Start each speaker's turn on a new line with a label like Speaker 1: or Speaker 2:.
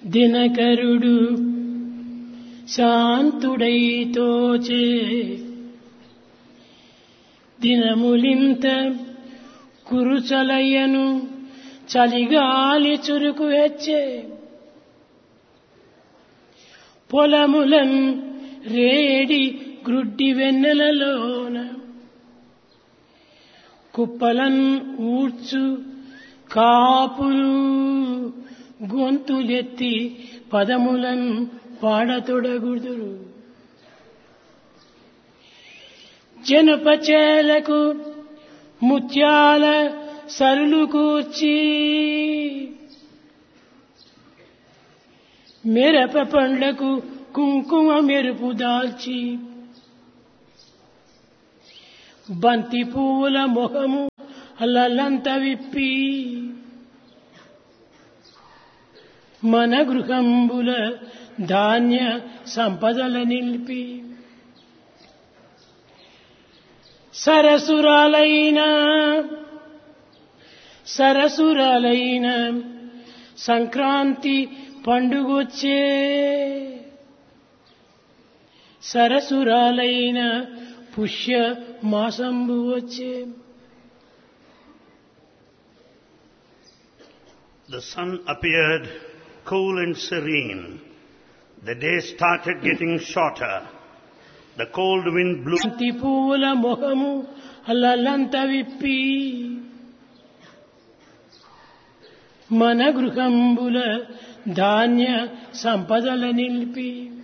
Speaker 1: దినకరుడు శాంతుడైతోచే దినములింత కురుచలయ్యను చలిగాలి చురుకు హెచ్చే పొలములన్ రేడి గ్రుడ్డి వెన్నెలలోన కుప్పలన్ ఊడ్చు కాపులు గొంతులెత్తి పదములన్ పాడతొడగుదురు జనపచేలకు ముత్యాల సరులు కూర్చి మిరప పండ్లకు కుంకుమ మెరుపు దాల్చి బంతి పూల మొహము అల్లలంత విప్పి మన గృహంబుల ధాన్య సంపదల నిలిపి సరసురాలైన సరసురాలైన సంక్రాంతి పండుగొచ్చే సరసురాలైన పుష్య మాసంబు వచ్చే
Speaker 2: The sun appeared cool and serene. The day started getting shorter. The cold wind blew.
Speaker 1: బంతి పువ్వుల మొహము అల్లలంత విప్పి మన గృహంబుల ధాన్య సంపదల నిలిపి